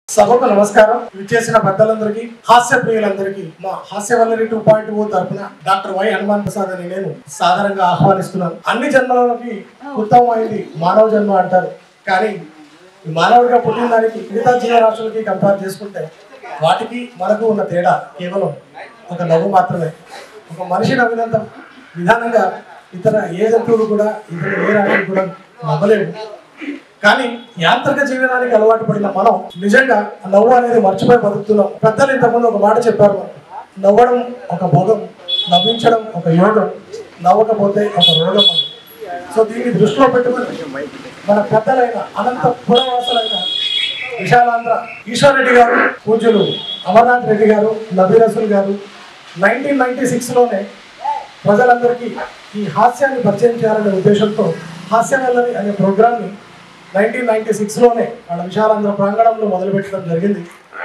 సభకు నమస్కారం విచ్చేసిన పెద్దలందరికీ హాస్య ప్రియులందరికీ మా హాస్యవల్లరి టూ పాయింట్ ఓ తరపున డాక్టర్ వై హనుమాన్ ప్రసాద్ అని నేను సాధారణంగా ఆహ్వానిస్తున్నాను అన్ని జన్మలకి ఉత్తమమైంది మానవ జన్మ అంటారు కానీ ఈ మానవుడిగా పుట్టిన దానికి మిగతా జీవరాశులకి కంపేర్ చేసుకుంటే వాటికి మనకు ఉన్న తేడా కేవలం ఒక నవ్వు మాత్రమే ఒక మనిషి నవ్వినంత విధానంగా ఇతర ఏ జంతువులు కూడా ఇతర ఏ రాశులు కూడా నవ్వలేవు కానీ యాంత్రిక జీవనానికి అలవాటు పడిన మనం నిజంగా ఆ నవ్వు అనేది మర్చిపోయి బతుకుతున్నాం పెద్దలు ఇంతకుముందు ఒక మాట చెప్పారు మనకు. నవ్వడం ఒక భోగం నవ్వించడం ఒక యోగం నవ్వకపోతే ఒక రోగం అని సో దీన్ని దృష్టిలో పెట్టుకుని మన పెద్దలైన అనంత పురవాసులైన విశాలాంధ్ర ఈశ్వర్ రెడ్డి గారు పూజ్యులు అమర్నాథ్ రెడ్డి గారు నబీరసుల్ గారు నైన్టీన్ నైన్టీ సిక్స్లోనే ప్రజలందరికీ ఈ హాస్యాన్ని పరిచయం చేయాలనే ఉద్దేశంతో హాస్యవల్లరి అనే ప్రోగ్రామ్ని నైన్టీన్ నైన్టీ సిక్స్లోనే వాళ్ళ విశాలాంధ్ర ప్రాంగణంలో మొదలుపెట్టడం జరిగింది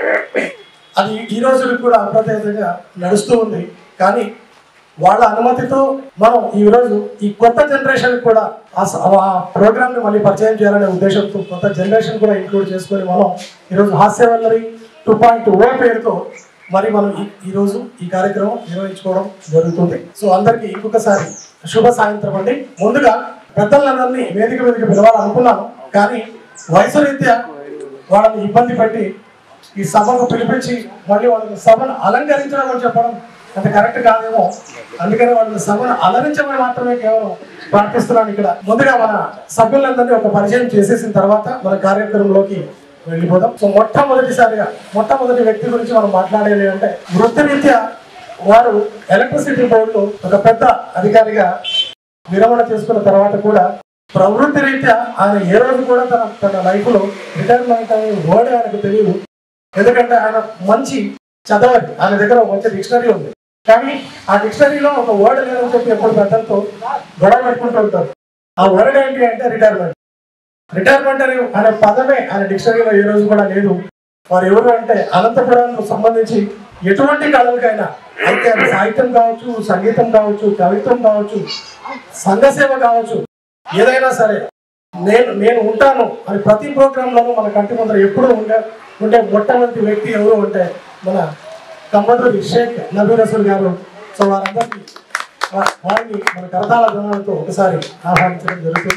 అది ఈ రోజుకి కూడా అప్రతిహతంగా నడుస్తూ ఉంది కానీ వాళ్ళ అనుమతితో మనం ఈ రోజు ఈ కొత్త జనరేషన్ కూడా ఆ స- ఆ ప్రోగ్రామ్ ని మళ్ళీ పరిచయం చేయాలనే ఉద్దేశంతో కొత్త జనరేషన్ కూడా ఇంక్లూడ్ చేసుకొని మనం ఈరోజు హాస్యవల్లరి టూ పాయింట్ ఓ పేరుతో మరి మనం ఈ- ఈ రోజు ఈ కార్యక్రమం నిర్వహించుకోవడం జరుగుతుంది సో అందరికీ ఇంకొకసారి శుభ సాయంత్రం అండి ముందుగా పెద్దలందరినీ వేదిక మీదకి పిలవాలనుకున్నాను కానీ వయసు రీత్యా వాళ్ళని ఇబ్బంది పెట్టి ఈ సభను పిలిపించి మళ్ళీ వాళ్ళకి సభను అలంకరించడం అని చెప్పడం అంత కరెక్ట్ కాదేమో అందుకని వాళ్ళని సభను అలరించమని మాత్రమే కేవలం ప్రార్థిస్తున్నాను ఇక్కడ ముందుగా మన సభ్యులందరినీ ఒక పరిచయం చేసేసిన తర్వాత మన కార్యక్రమంలోకి వెళ్ళిపోదాం సో మొట్టమొదటిసారిగా మొట్టమొదటి వ్యక్తి గురించి మనం మాట్లాడేది అంటే వృత్తిరీత్యా వారు ఎలక్ట్రిసిటీ బోర్డులో ఒక పెద్ద అధికారిగా విరమణ చేసుకున్న తర్వాత కూడా ప్రవృత్తి రీత్యా ఆయన ఏ రోజు కూడా తన తన లైఫ్ లో రిటైర్మెంట్ అనే వర్డ్ ఆయనకు తెలియదు ఎందుకంటే ఆయన మంచి చదవాలి ఆయన దగ్గర ఒక మంచి డిక్షనరీ ఉంది కానీ ఆ డిక్షనరీలో ఒక వర్డ్ లేదని చెప్పి ఎప్పుడు పెద్దలతో గొడవ పెట్టుకుంటూ ఉంటారు ఆ వర్డ్ ఏంటి అంటే రిటైర్మెంట్ రిటైర్మెంట్ అనే అనే పదమే ఆయన డిక్షనరీలో ఏ రోజు కూడా లేదు వారు ఎవరు అంటే అనంతపురానికి సంబంధించి ఎటువంటి కళలకైనా అయితే అది సాహిత్యం కావచ్చు సంగీతం కావచ్చు కవిత్వం కావచ్చు సంఘ సేవ కావచ్చు ఏదైనా సరే నేను నేను ఉంటాను అని ప్రతి ప్రోగ్రాంలోనూ మన కంటి ముందర ఎప్పుడూ ఉండే ఉండే మొట్టమొదటి వ్యక్తి ఎవరు అంటే మన కంపదూరి షేక్ నబీ రసూల్ గారు సో వారందరికీ వా- వారిని మన కరతాళ ధ్వనులతో ఒకసారి ఆహ్వానించడం జరుగుతుంది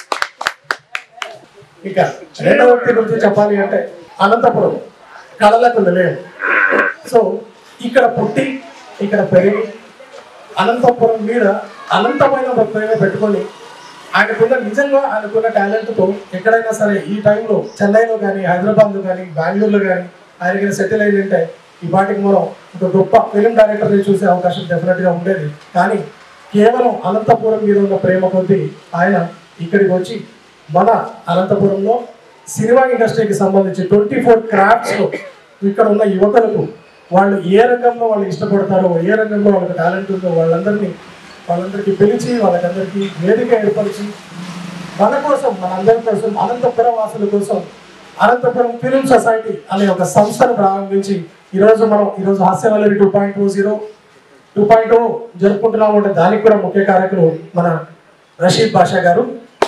ఇక రెండవ వ్యక్తి గురించి చెప్పాలి అంటే అనంతపురం కళలకు నిలయం సో ఇక్కడ పుట్టి ఇక్కడ పెరిగి అనంతపురం మీద అనంతమైన ఒక ప్రేమ పెట్టుకొని ఆయనకున్న నిజంగా ఆయనకున్న టాలెంట్తో ఎక్కడైనా సరే ఈ టైంలో చెన్నైలో కానీ హైదరాబాద్లో కానీ బెంగళూరులో కానీ ఆయనకి సెటిల్ అయిందంటే ఈ పాటికి మనం ఒక గొప్ప ఫిలిం డైరెక్టర్ని చూసే అవకాశం డెఫినెట్గా ఉండేది కానీ కేవలం అనంతపురం మీద ఉన్న ప్రేమ కొద్దీ ఆయన ఇక్కడికి వచ్చి మన అనంతపురంలో సినిమా ఇండస్ట్రీకి సంబంధించి ట్వంటీ ఫోర్ క్రాఫ్ట్స్లో ఇక్కడ ఉన్న యువకులకు వాళ్ళు ఏ రంగంలో వాళ్ళు ఇష్టపడతారో ఏ రంగంలో వాళ్ళకి టాలెంట్ ఉందో వాళ్ళందరినీ వాళ్ళందరికీ పిలిచి వాళ్ళకందరికీ వేదిక ఏర్పరిచి మన కోసం మన అందరి కోసం అనంతపురం వాసుల కోసం అనంతపురం ఫిలిం సొసైటీ అనే ఒక సంస్థను ప్రారంభించి ఈరోజు మనం ఈరోజు Hasyavallari two point two zero two point జరుపుకుంటున్నాము అంటే దానికి కూడా ముఖ్య కారకులు మన రషీద్ బాషా గారు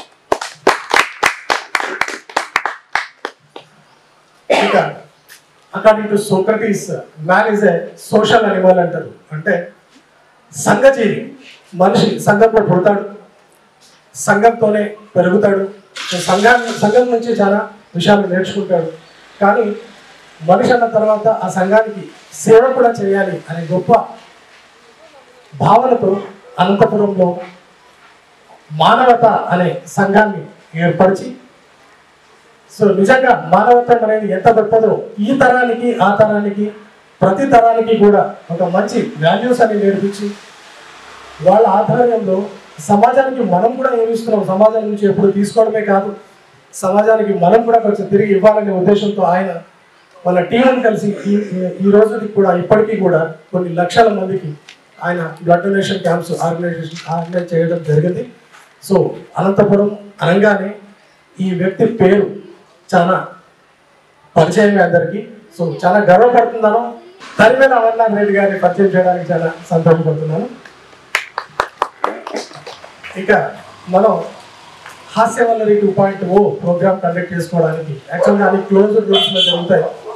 ఇక according to Socrates man is a social animal అంటారు అంటే సంఘజీవి మనిషి సంఘంలో పుడతాడు సంఘంతోనే పెరుగుతాడు సంఘాన్ని సంఘం నుంచి చాలా విషయాలు నేర్చుకుంటాడు కానీ మనిషి అన్న తర్వాత ఆ సంఘానికి సేవ కూడా చేయాలి అనే గొప్ప భావనతో అనంతపురంలో మానవత అనే సంఘాన్ని ఏర్పరిచి సో నిజంగా మానవత్వం అనేది ఎంత గొప్పదో ఈ తరానికి ఆ తరానికి ప్రతి తరానికి కూడా ఒక మంచి వాల్యూస్ అని నేర్పించి వాళ్ళ ఆధ్వర్యంలో సమాజానికి మనం కూడా ఏమిస్తున్నాం సమాజం నుంచి ఎప్పుడు తీసుకోవడమే కాదు సమాజానికి మనం కూడా కొంచెం తిరిగి ఇవ్వాలనే ఉద్దేశంతో ఆయన వాళ్ళ టీంని కలిసి ఈ ఈ- ఈ రోజుకి కూడా ఇప్పటికీ కూడా కొన్ని లక్షల మందికి ఆయన blood donation camps organisation organise చేయడం జరిగింది సో అనంతపురం అనగానే ఈ వ్యక్తి పేరు చాలా పరిచయమే అందరికీ సో చాలా గర్వపడుతున్నాను తరిమేల అమర్నాథ్ రెడ్డి గారిని పరిచయం చేయడానికి చాలా సంతోషపడుతున్నాను ఇక మనం Hasyavallari two point O programme conduct చేసుకోవడానికి యాక్చువల్గా అన్ని క్లోజ్డ్ రూమ్స్ లో జరుగుతాయి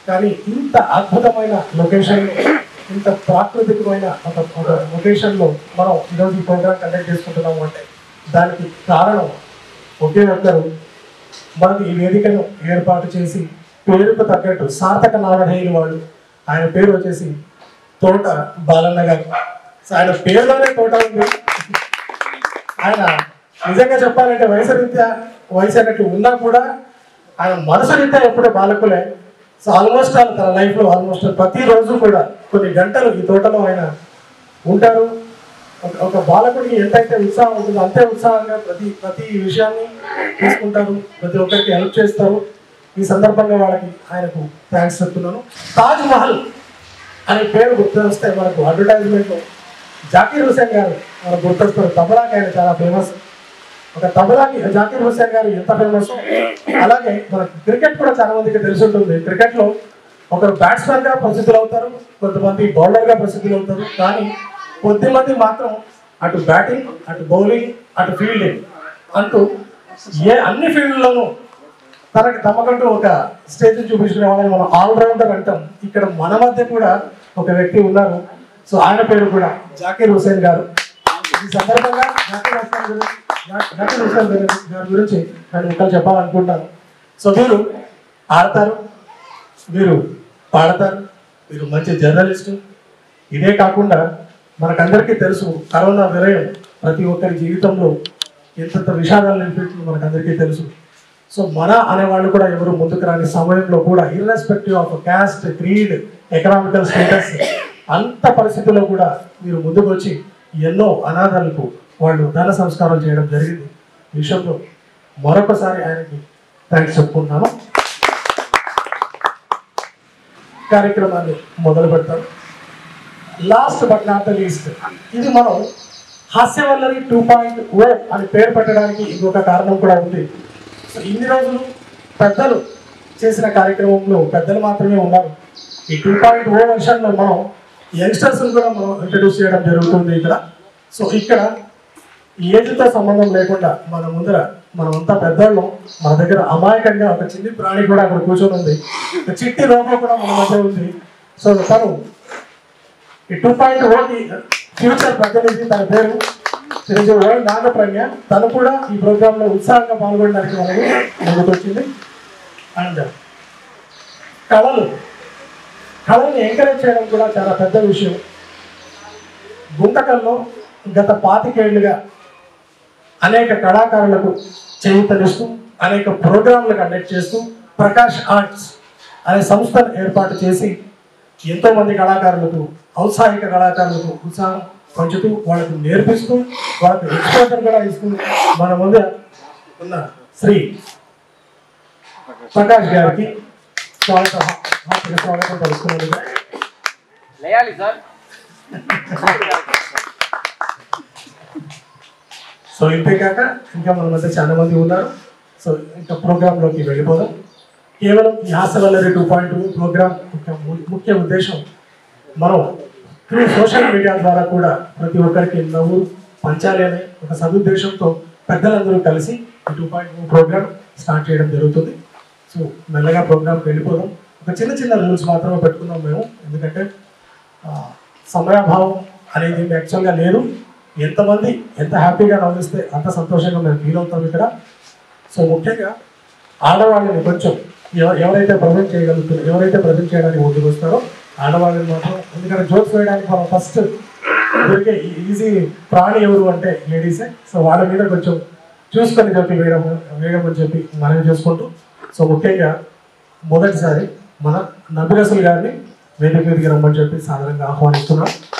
కానీ ఇంత అద్భుతమైన లొకేషన్ ఇంత ప్రాకృతికమైన ఒక ఒక లొకేషన్లో మనం ఈరోజు ఈ ప్రోగ్రామ్ కండక్ట్ చేసుకుంటున్నాము అంటే దానికి కారణం ఒకే ఒక్కరు మనకు ఈ వేదికను ఏర్పాటు చేసి పేరుకు తగ్గట్టు సార్థక నామధేయులు వాడు ఆయన పేరు వచ్చేసి తోట బాలన్న గారు సో ఆయన పేరులోనే తోట ఉంది ఆయన నిజంగా చెప్పాలంటే వయసు రీత్యా వయసు అన్నట్టు ఉన్నా కూడా ఆయన మనసు రీత్యా ఎప్పుడూ బాలకులే సో ఆల్మోస్ట్ ఆయన తన లైఫ్లో ఆల్మోస్ట్ ప్రతిరోజు కూడా కొన్ని గంటలు ఈ తోటలో ఆయన ఉంటారు ఒక- ఒక బాలకుడికి ఎంతైతే ఉత్సాహం ఉంటుందో అంతే ఉత్సాహంగా ప్రతి ప్రతి విషయాన్ని తీసుకుంటారు ప్రతి ఒక్కరికి హెల్ప్ చేస్తారు ఈ సందర్భంగా వాళ్ళకి ఆయనకు థ్యాంక్స్ చెప్తున్నాను తాజ్ మహల్ అనే పేరు గుర్తొస్తే మనకు అడ్వర్టైజ్మెంట్లో జాకీర్ హుసేన్ గారు మనకు గుర్తొస్తారు తబలాకి ఆయన చాలా ఫేమస్ ఒక తబలాకి జాకీర్ హుసేన్ గారు ఎంత ఫేమస్ అలాగే మనకు క్రికెట్ కూడా చాలా మందికి తెలిసి ఉంటుంది క్రికెట్ లో ఒకరు బ్యాట్స్మెన్ గా ప్రసిద్ధులు అవుతారు కొంతమంది బౌలర్ గా ప్రసిద్ధులు అవుతారు కానీ కొద్దిమంది మాత్రం అటు బ్యాటింగ్ అటు బౌలింగ్ అటు ఫీల్డింగ్ అంటూ ఏ అన్ని ఫీల్డ్లోనూ తనకి తమకంటూ ఒక స్టేజ్ చూపించుకునే వాళ్ళని మనం ఆల్రౌండర్ అంటాం ఇక్కడ మన మధ్య కూడా ఒక వ్యక్తి ఉన్నారు సో ఆయన పేరు కూడా జాకీర్ హుసేన్ గారు ఈ సందర్భంగా జాకీర్ హుసేన్ గురించి జా- జాకీర్ హుసేన్ గారి గారి గురించి నేను ఇంకా చెప్పాలనుకుంటాను సో మీరు ఆడతారు మీరు పాడతారు మీరు మంచి జర్నలిస్టు ఇదే కాకుండా మనకందరికీ తెలుసు కరోనా విరయం ప్రతి ఒక్కరి జీవితంలో ఎంతెంత విషాదాలు నిలిపెట్టిందో మనకందరికీ తెలుసు సో మన అనేవాళ్ళు కూడా ఎవరు ముందుకు రాని సమయంలో కూడా irrespective of caste creed economical status అంత పరిస్థితుల్లో కూడా మీరు ముందుకు వచ్చి ఎన్నో అనాథాలకు వాళ్ళు ధన సంస్కారం చేయడం జరిగింది ఈ విషయంలో మరొకసారి ఆయనకి థ్యాంక్స్ చెప్పుకుంటున్నాను కార్యక్రమాన్ని మొదలు పెడతాం last but not the least ఇది మనం హాస్యవల్లరి టూ పాయింట్ ఓ అని పేరు పెట్టడానికి ఇంకొక కారణం కూడా ఉంది సో ఇన్ని రోజులు పెద్దలు చేసిన కార్యక్రమంలో పెద్దలు మాత్రమే ఉన్నారు ఈ టూ పాయింట్ ఓ వర్షన్లో మనం యంగ్స్టర్స్ కూడా మనం ఇంట్రడ్యూస్ చేయడం జరుగుతుంది ఇక్కడ సో ఇక్కడ ఏజ్తో సంబంధం లేకుండా మన ముందర మనమంతా పెద్దోళ్ళం మన దగ్గర అమాయకంగా ఒక చిన్ని ప్రాణి కూడా అక్కడ కూర్చొని ఉంది ఒక చిట్టి రోగం కూడా మన మధ్య ఉంది సో తను ఈ టూ పాయింట్ ఓకి ఫ్యూచర్ ప్రతినిధి తన పేరు చిరంజీవి ఓ నాగప్రజ్ఞ తను కూడా ఈ ప్రోగ్రామ్ లో ఉత్సాహంగా పాల్గొనడానికి మనకి ముందుకు వచ్చింది అండ్ కళలు కళల్ని ఎంకరేజ్ చేయడం కూడా చాలా పెద్ద విషయం గుంటకల్లో గత పాతికేళ్లుగా అనేక కళాకారులకు చేయూతనిస్తూ అనేక ప్రోగ్రాంలు కండక్ట్ చేస్తూ ప్రకాష్ ఆర్ట్స్ అనే సంస్థను ఏర్పాటు చేసి ఎంతో మంది కళాకారులకు ఔత్సాహిక కళాకారులకు ఉత్సాహం పంచుతూ వాళ్ళకు నేర్పిస్తూ వాళ్ళకు ఎక్స్పోజర్ కూడా ఇస్తూ మన ముందు ఉన్న శ్రీ ప్రకాష్ గారికి స్వాగతం హార్దిక స్వాగతం పలుకుతున్నందుకు లేయాలి సార్ సో ఇంతే కాక ఇంకా మన మధ్య చాలా మంది ఉన్నారు సో ఇంకా ప్రోగ్రాంలోకి వెళ్ళిపోదాం కేవలం ఈ Hasyavallari two point two programme యొక్క ము- ముఖ్య ఉద్దేశం మనం త్రూ సోషల్ మీడియా ద్వారా కూడా ప్రతి ఒక్కరికి నవ్వు పంచాలి అనే ఒక సదుద్దేశంతో పెద్దలందరూ కలిసి ఈ two point two programme start చేయడం జరుగుతుంది సో మెల్లగా ప్రోగ్రామ్కి వెళ్ళిపోదాం ఒక చిన్న చిన్న రూల్స్ మాత్రమే పెట్టుకున్నాం మేము ఎందుకంటే ఆ, సమయాభావం అనేది యాక్చువల్గా లేదు ఎంతమంది ఎంత హ్యాపీగా నవ్విస్తే అంత సంతోషంగా మేము ఫీల్ అవుతాం ఇక్కడ సో ముఖ్యంగా ఆడవాళ్ళని కొంచెం ఎవ- ఎవరైతే ప్రజెంట్ చేయగలుగుతారో ఎవరైతే ప్రజెంట్ చేయడానికి ముందుకు వస్తారో ఆడవాళ్ళని మాత్రం ఎందుకంటే జోక్స్ వేయడానికి మనం ఫస్ట్ దొరికే ఈజీ ప్రాణి ఎవరు అంటే లేడీసే సో వాళ్ళ మీద కొంచెం చూసుకొని చెప్పి వేయడం వేయడం అని చెప్పి మనవి చేసుకుంటూ సో ముఖ్యంగా మొదటిసారి మన నబిరసుల్ గారిని వేదిక మీదకి రమ్మని చెప్పి సాధారణంగా ఆహ్వానిస్తున్నాం